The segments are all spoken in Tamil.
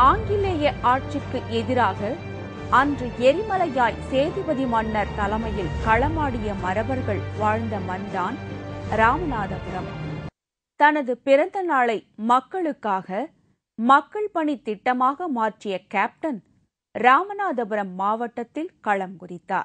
ஆங்கிலேய ஆட்சிக்கு எதிராக அன்று எரிமலையாய் சேதுபதி மன்னர் தலைமையில் களமாடிய மரபர்கள் வாழ்ந்த மண்தான் ராமநாதபுரம் தனது பிறந்த நாளை மக்களுக்காக மக்கள் பணி திட்டமாக மாற்றிய கேப்டன் ராமநாதபுரம் மாவட்டத்தில் களம் குதித்தார்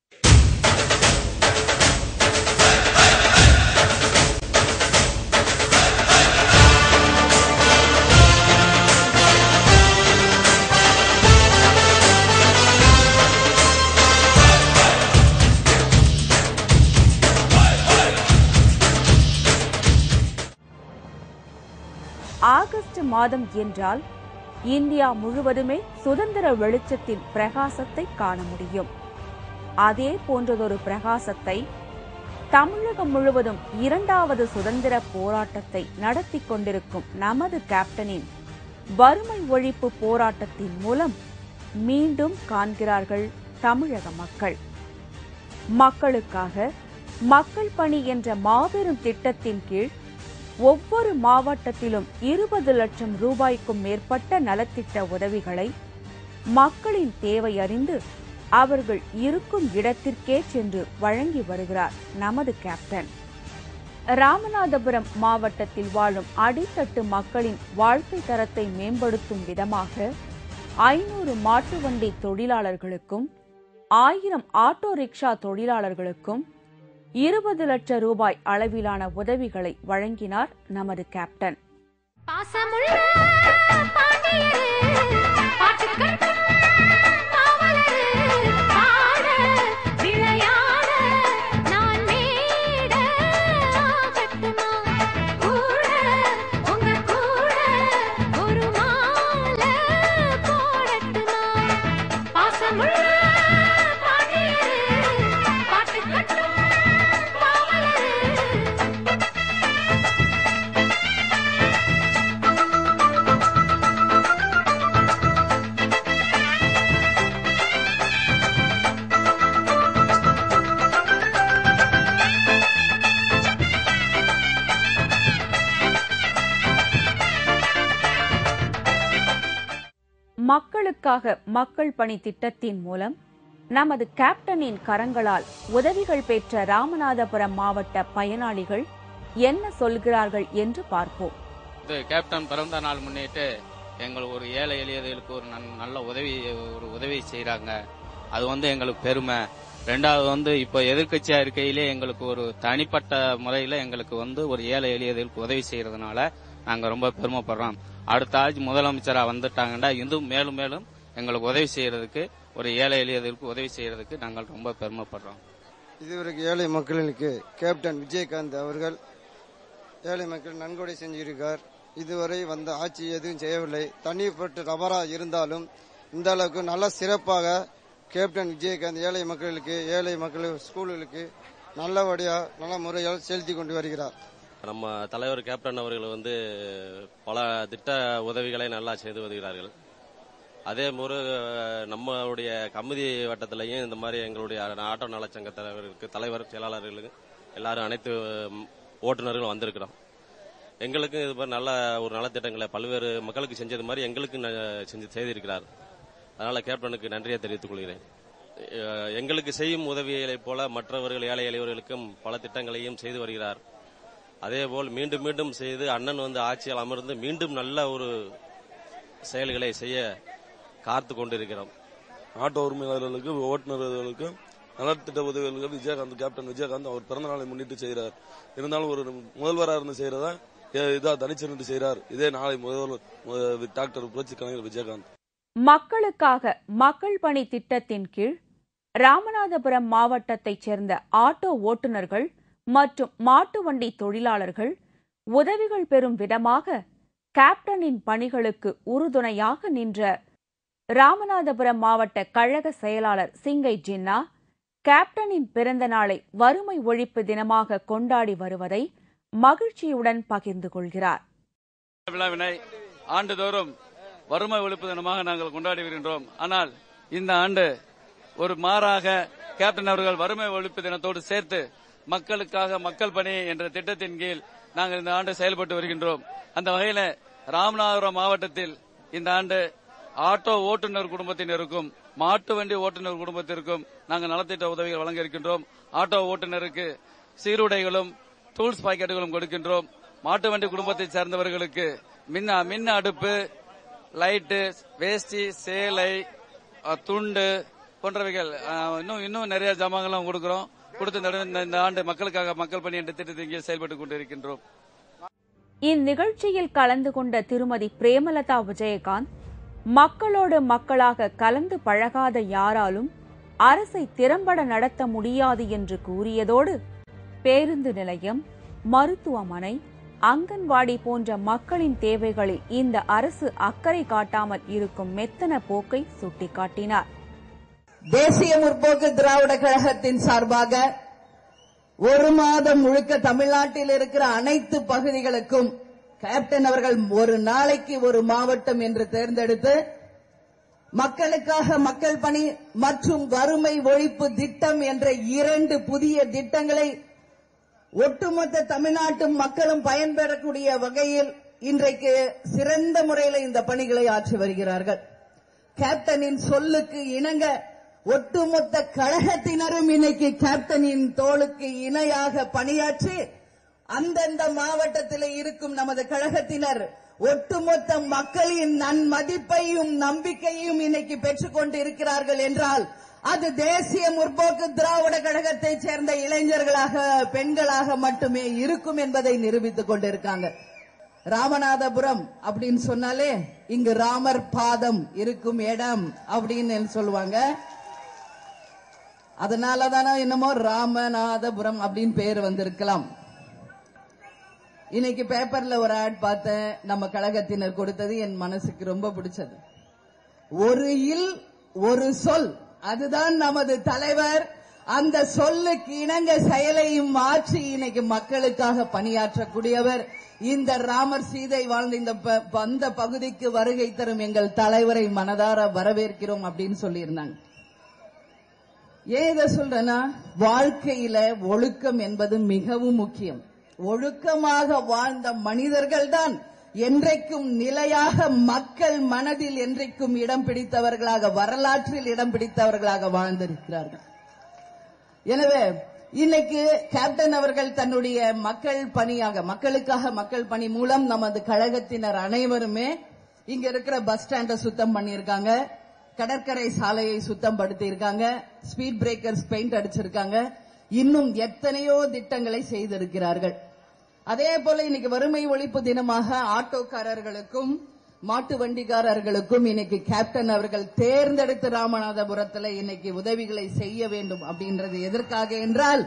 ஆகஸ்ட் மாதம் என்றால் இந்தியா முழுவதுமே சுதந்திர வெளிச்சத்தின் பிரகாசத்தை காண முடியும் அதே போன்றதொரு பிரகாசத்தை தமிழகம் முழுவதும் இரண்டாவது சுதந்திர போராட்டத்தை நடத்தி கொண்டிருக்கும் நமது கேப்டனின் வறுமை ஒழிப்பு போராட்டத்தின் மூலம் மீண்டும் காண்கிறார்கள் தமிழக மக்கள் மக்களுக்காக மக்கள் பணி என்ற மாபெரும் திட்டத்தின் கீழ் ஒவ்வொரு மாவட்டத்திலும் இருபது லட்சம் ரூபாய்க்கும் மேற்பட்ட நலத்திட்ட உதவிகளை மக்களின் தேவை அறிந்து அவர்கள் இருக்கும் இடத்திற்கே சென்று வழங்கி வருகிறார் நமது கேப்டன் ராமநாதபுரம் மாவட்டத்தில் வாழும் அடித்தட்டு மக்களின் வாழ்க்கை தரத்தை மேம்படுத்தும் விதமாக ஐநூறு மாட்டு வண்டி தொழிலாளர்களுக்கும் ஆயிரம் ஆட்டோ ரிக்ஷா தொழிலாளர்களுக்கும் இருபது லட்சம் ரூபாய் அளவிலான உதவிகளை வழங்கினார் நமது கேப்டன் பாசமுள்ள பாண்டியரே, பாட்டுக்கட்டும் காவலரே, பாட, விளையாட, நான் மேட ஆகட்டுமா? கூட, உங்க கூட, ஒரு மாலை போடட்டுமா? பாசமுள்ள பாண்டியரே, பாட்டுக்கட்டும் காவலரே, மக்களுக்காக மக்கள் பணி திட்டத்தின் மூலம் நமது கேப்டனின் கரங்களால் உதவிகள் பெற்ற ராமநாதபுரம் மாவட்ட பயனாளிகள் என்ன சொல்கிறார்கள் என்று பார்ப்போம் இது கேப்டன் பிறந்த நாள் முன்னிட்டு எங்களுக்கு ஒரு ஏழை எளியர்களுக்கு ஒரு நன்- நல்ல உதவி ஒரு உதவி செய்றாங்க அது வந்து எங்களுக்கு பெருமை ரெண்டாவது வந்து இப்போ எதிர்க்கட்சியா இருக்கையிலே எங்களுக்கு ஒரு தனிப்பட்ட முறையில எங்களுக்கு வந்து ஒரு ஏழை எளியர்களுக்கு உதவி செய்யறதுனால நாங்க ரொம்ப பெருமைப்படுறோம் அடுத்த ஆட்சி முதலமைச்சரா வந்துட்டாங்கன்னா இன்னும் மேலும் மேலும் எங்களுக்கு உதவி செய்யறதுக்கு ஒரு ஏழை எளியர்களுக்கு உதவி செய்யறதுக்கு நாங்கள் ரொம்ப பெருமைப்படுறோம் இதுவரைக்கும் ஏழை மக்களுக்கு கேப்டன் விஜயகாந்த் அவர்கள் ஏழை மக்கள் நன்கொடை செஞ்சிருக்கார் இதுவரை வந்த ஆட்சி எதுவும் செய்யவில்லை தனிப்பட்ட நபரா இருந்தாலும் இந்த அளவுக்கு நல்ல சிறப்பாக கேப்டன் விஜயகாந்த் ஏழை மக்களுக்கு ஏழை மக்கள் ஸ்கூல்களுக்கு நல்லபடியா நல்ல முறையில் செலுத்தி கொண்டு வருகிறார் நம்ம தலைவர் கேப்டன் அவர்கள் வந்து பல திட்ட உதவிகளை நல்லா செய்து வருகிறார்கள் அதே முறை நம்மளுடைய கமிதி வட்டத்திலையும் இந்த மாதிரி எங்களுடைய ஆட்டோ நலச்சங்க தலைவருக்கு தலைவர் செயலாளர்களுக்கு எல்லாரும் அனைத்து ம், ஓட்டுநர்களும் வந்திருக்கிறோம் எங்களுக்கும் இது மாதிரி நல்ல ஒரு நலத்திட்டங்களை பல்வேறு மக்களுக்கு செஞ்சது மாதிரி எங்களுக்கு ந- செஞ்சு செய்திருக்கிறார் அதனால கேப்டனுக்கு நன்றியை தெரிவித்துக் கொள்கிறேன் அஹ், எங்களுக்கு செய்யும் உதவிகளைப் போல மற்றவர்கள் ஏழை எளியவர்களுக்கும் பல திட்டங்களையும் செய்து வருகிறார் அதேபோல் மீண்டும் மீண்டும் செய்து அண்ணன் வந்து ஆட்சியில் அமர்ந்து மீண்டும் நல்ல ஒரு செயல்களை செய்ய காத்து கொண்டிருக்கிறோம் ஆட்டோ உரிமையாளர்களுக்கு ஓட்டுநர்களுக்கு நலத்திட்ட உதவிகளுக்கு விஜயகாந்த் கேப்டன் விஜயகாந்த் அவர் பிறந்த நாளை முன்னிட்டு செய்கிறார் இருந்தாலும் ஒரு முதல்வராக இருந்து செய்யறதா ஏ- இதா தனிச்சிருந்து செய்கிறார் இதே நாளை முதல்வர் மு- டாக்டர் புரட்சி கலைஞர் விஜயகாந்த் மக்களுக்காக மக்கள் பணி திட்டத்தின் கீழ் ராமநாதபுரம் மாவட்டத்தைச் சேர்ந்த ஆட்டோ ஓட்டுநர்கள் மற்றும் மாட்டு வண்டி தொழிலாளர்கள் உதவிகள் பெறும் விதமாக கேப்டனின் பணிகளுக்கு உறுதுணையாக நின்ற ராமநாதபுரம் மாவட்ட கழக செயலாளர் சிங்கை ஜின்னா கேப்டனின் பிறந்த நாளை வறுமை ஒழிப்பு தினமாக கொண்டாடி வருவதை மகிழ்ச்சியுடன் பகிர்ந்து கொள்கிறார் விழாவினை ஆண்டுதோறும் வறுமை ஒழிப்பு தினமாக நாங்கள் கொண்டாடி வருகின்றோம் ஆனால் இந்த ஆண்டு ஒரு மாறாக கேப்டன் அவர்கள் வறுமை ஒழிப்பு தினத்தோடு சேர்த்து மக்களுக்காக மக்கள் பணி என்ற திட்டத்தின் கீழ் நாங்கள் இந்த ஆண்டு செயல்பட்டு வருகின்றோம் அந்த வகையில ராமநாதபுரம் மாவட்டத்தில் இந்த ஆண்டு ஆட்டோ ஓட்டுநர் குடும்பத்தினருக்கும் மாட்டு வண்டி ஓட்டுநர் குடும்பத்திற்கும் நாங்கள் நலத்திட்ட உதவிகள் வழங்க இருக்கின்றோம் ஆட்டோ ஓட்டுநருக்கு சீருடைகளும் டூல்ஸ் பாக்கெட்டுகளும் கொடுக்கின்றோம் மாட்டு வண்டி குடும்பத்தைச் சேர்ந்தவர்களுக்கு மின் மின் அடுப்பு லைட்டு வேஷ்டி சேலை அஹ், துண்டு போன்றவைகள் அஹ், இன்னும் இன்னும் நிறைய ஜாமான்களும் கொடுக்கிறோம் கொடுத்து இந்த- இந்த ஆண்டு மக்களுக்காக மக்கள் பணி என்ற திட்டத்தை இங்கே செயல்பட்டுக் கொண்டிருக்கின்றோம் இந்நிகழ்ச்சியில் கலந்து கொண்ட திருமதி பிரேமலதா விஜயகாந்த் மக்களோடு மக்களாக கலந்து பழகாத யாராலும் அரசை திறம்பட நடத்த முடியாது என்று கூறியதோடு பேருந்து நிலையம் மருத்துவமனை அங்கன்வாடி போன்ற மக்களின் தேவைகளில் இந்த அரசு அக்கறை காட்டாமல் இருக்கும் மெத்தன போக்கை சுட்டிக்காட்டினார் தேசிய முற்போக்கு திராவிட கழகத்தின் சார்பாக ஒரு மாதம் முழுக்க தமிழ்நாட்டில் இருக்கிற அனைத்து பகுதிகளுக்கும் கேப்டன் அவர்கள் ஒரு நாளைக்கு ஒரு மாவட்டம் என்று தேர்ந்தெடுத்து மக்களுக்காக மக்கள் பணி மற்றும் வறுமை ஒழிப்பு திட்டம் என்ற இரண்டு புதிய திட்டங்களை ஒட்டுமொத்த தமிழ்நாட்டு மக்களும் பயன்பெறக்கூடிய வகையில் இன்றைக்கு சிறந்த முறையில் இந்த பணிகளை ஆற்றி வருகிறார்கள் கேப்டனின் சொல்லுக்கு இணங்க ஒட்டுமொத்த கழகத்தினரும் இன்னைக்கு கேப்டனின் தோளுக்கு இணையாக பணியாற்றி அந்தந்த மாவட்டத்தில் இருக்கும் நமது கழகத்தினர் ஒட்டுமொத்த மக்களின் நன்மதிப்பையும் நம்பிக்கையும் இன்னைக்கு பெற்றுக் கொண்டு இருக்கிறார்கள் என்றால் அது தேசிய முற்போக்கு திராவிட கழகத்தைச் சேர்ந்த இளைஞர்களாக பெண்களாக மட்டுமே இருக்கும் என்பதை நிரூபித்துக் கொண்டிருக்காங்க ராமநாதபுரம் அப்படின்னு சொன்னாலே இங்கு ராமர் பாதம் இருக்கும் இடம் அப்படின்னு சொல்லுவாங்க அதனால தானே என்னமோ ராமநாதபுரம் அப்படின்னு பேர் வந்திருக்கலாம் இன்னைக்கு பேப்பர்ல ஒரு ஆட் பார்த்தேன் நம்ம கழகத்தினர் கொடுத்தது என் மனசுக்கு ரொம்ப பிடிச்சது ஒரு இல் ஒரு சொல் அதுதான் நமது தலைவர் அந்த சொல்லுக்கு இணங்க செயலையும் மாற்றி இன்னைக்கு மக்களுக்காக பணியாற்றக்கூடியவர் இந்த ராமர் சீதை வாழ்ந்த இந்த ப- ப- அந்த பகுதிக்கு வருகை தரும் எங்கள் தலைவரை மனதார வரவேற்கிறோம் அப்படின்னு சொல்லியிருந்தாங்க ஏன் இதை சொல்றேன்னா வாழ்க்கையில ஒழுக்கம் என்பது மிகவும் முக்கியம் ஒழுக்கமாக வாழ்ந்த மனிதர்கள் தான் என்றைக்கும் நிலையாக மக்கள் மனதில் என்றைக்கும் இடம் பிடித்தவர்களாக வரலாற்றில் இடம் பிடித்தவர்களாக வாழ்ந்திருக்கிறார்கள் எனவே இன்னைக்கு கேப்டன் அவர்கள் தன்னுடைய மக்கள் பணியாக மக்களுக்காக மக்கள் பணி மூலம் நமது கழகத்தினர் அனைவருமே இங்க இருக்கிற பஸ் ஸ்டாண்டை சுத்தம் பண்ணியிருக்காங்க கடற்கரை சாலையை சுத்தம் படுத்தியிருக்காங்க ஸ்பீட் பிரேக்கர்ஸ் பெயிண்ட் அடிச்சிருக்காங்க இன்னும் எத்தனையோ திட்டங்களை செய்திருக்கிறார்கள் அதே போல இன்னைக்கு வறுமை ஒழிப்பு தினமாக ஆட்டோக்காரர்களுக்கும் மாட்டு வண்டிக்காரர்களுக்கும் இன்னைக்கு கேப்டன் அவர்கள் தேர்ந்தெடுத்து ராமநாதபுரத்துல இன்னைக்கு உதவிகளை செய்ய வேண்டும் அப்படின்றது எதற்காக என்றால்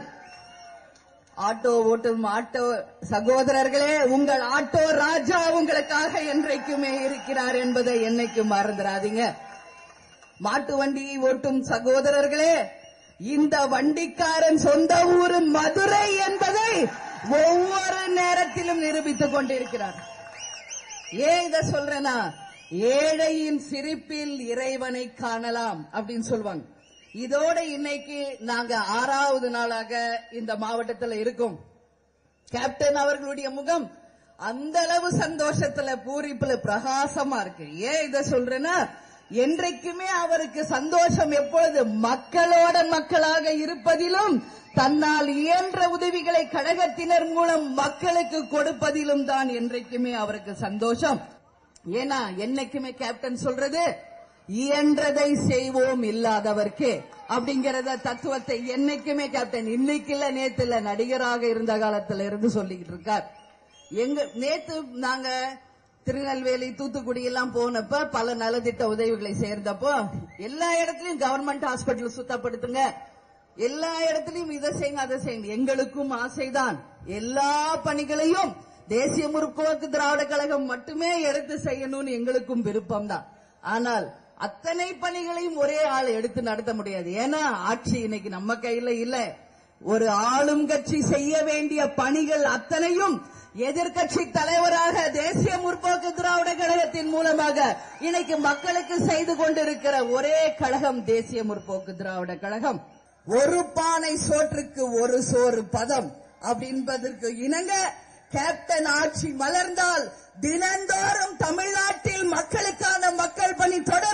ஆட்டோ ஓட்டும் ஆட்டோ சகோதரர்களே உங்கள் ஆட்டோ ராஜா உங்களுக்காக என்றைக்குமே இருக்கிறார் என்பதை என்னைக்கும் மறந்துடாதீங்க மாட்டு வண்டியை ஓட்டும் சகோதரர்களே இந்த வண்டிக்காரன் சொந்த ஊரு மதுரை என்பதை ஒவ்வொரு நேரத்திலும் நிரூபித்துக் கொண்டிருக்கிறார் ஏன் இத சொல்றேன்னா ஏழையின் சிரிப்பில் இறைவனை காணலாம் அப்படின்னு சொல்லுவாங்க இதோட இன்னைக்கு நாங்க ஆறாவது நாளாக இந்த மாவட்டத்துல இருக்கோம் கேப்டன் அவர்களுடைய முகம் அந்த அளவு சந்தோஷத்துல பூரிப்புல பிரகாசமா இருக்கு ஏன் இத சொல்றேன்னா என்றைக்குமே அவருக்கு சந்தோஷம் எப்பொழுது மக்களோட மக்களாக இருப்பதிலும் தன்னால் இயன்ற உதவிகளை கழகத்தினர் மூலம் மக்களுக்கு கொடுப்பதிலும் தான் என்றைக்குமே அவருக்கு சந்தோஷம் ஏன்னா என்னைக்குமே கேப்டன் சொல்றது இயன்றதை செய்வோம் இல்லாதவர்க்கே அப்படிங்கறத தத்துவத்தை என்னைக்குமே கேப்டன் இன்னைக்கு இல்ல நேத்து இல்ல நடிகராக இருந்த காலத்துல இருந்து சொல்லிக்கிட்டு இருக்கார் எங்க நேத்து நாங்க திருநெல்வேலி தூத்துக்குடி எல்லாம் போனப்ப பல நலத்திட்ட உதவிகளை சேர்ந்தப்போ எல்லா இடத்துலயும் கவர்மெண்ட் ஹாஸ்பிட்டல் சுத்தப்படுத்துங்க எல்லா இடத்துலயும் இதை செய்யுங்க அதை செய்யுங்க எங்களுக்கும் ஆசைதான் எல்லா பணிகளையும் தேசிய முற்போக்கு திராவிட கழகம் மட்டுமே எடுத்து செய்யணும்னு எங்களுக்கும் விருப்பம் தான் ஆனால் அத்தனை பணிகளையும் ஒரே ஆள் எடுத்து நடத்த முடியாது ஏன்னா ஆட்சி இன்னைக்கு நம்ம கையில இல்ல ஒரு ஆளும் கட்சி செய்ய வேண்டிய பணிகள் அத்தனையும் எதிர்க்கட்சி தலைவராக தேசிய முற்போக்கு திராவிட கழகத்தின் மூலமாக இன்னைக்கு மக்களுக்கு செய்து கொண்டிருக்கிற ஒரே கழகம் தேசிய முற்போக்கு திராவிட கழகம் ஒரு பானை சோற்றுக்கு ஒரு சோறு பதம் அப்படின்பதற்கு இணங்க கேப்டன் ஆட்சி மலர்ந்தால் தினந்தோறும் தமிழ்நாட்டில் மக்களுக்கான மக்கள் பணி தொடரும்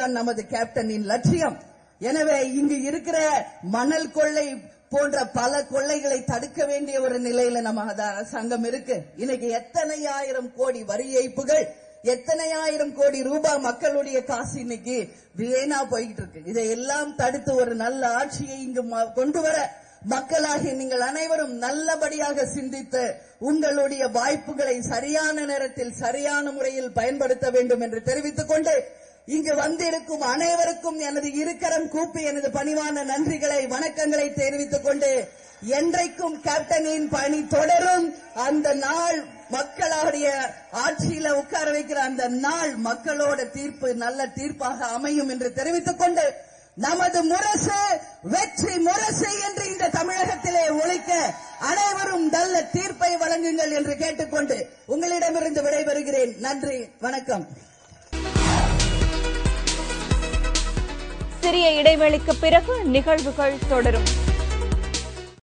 அதுதான் நமது கேப்டனின் லட்சியம் எனவே இங்கு இருக்கிற மணல் கொள்ளை போன்ற பல கொள்ளைகளை தடுக்க வேண்டிய ஒரு நிலையில நம்ம அத- அரசாங்கம் இருக்கு இன்னைக்கு எத்தனை ஆயிரம் கோடி வரி ஏய்ப்புகள் எத்தனை ஆயிரம் கோடி ரூபாய் மக்களுடைய காசு இன்னைக்கு வீணா போய்கிட்டு இருக்கு இதையெல்லாம் தடுத்து ஒரு நல்ல ஆட்சியை இங்கு ம- கொண்டு வர மக்களாகிய நீங்கள் அனைவரும் நல்லபடியாக சிந்தித்து உங்களுடைய வாய்ப்புகளை சரியான நேரத்தில் சரியான முறையில் பயன்படுத்த வேண்டும் என்று தெரிவித்துக் கொண்டு இங்கு வந்திருக்கும் அனைவருக்கும் எனது இருக்கரம் கூப்பி எனது பணிவான நன்றிகளை வணக்கங்களை தெரிவித்துக் கொண்டு என்றைக்கும் கேப்டனின் பணி தொடரும் அந்த நாள் மக்களுடைய ஆட்சியில உட்கார வைக்கிற அந்த நாள் மக்களோட தீர்ப்பு நல்ல தீர்ப்பாக அமையும் என்று தெரிவித்துக் கொண்டு நமது முரசு வெற்றி முரசு என்று இந்த தமிழகத்திலே ஒழிக்க அனைவரும் நல்ல தீர்ப்பை வழங்குங்கள் என்று கேட்டுக்கொண்டு உங்களிடமிருந்து விடைபெறுகிறேன் நன்றி வணக்கம் சிறிய இடைவெளிக்கு பிறகு நிகழ்வுகள் தொடரும்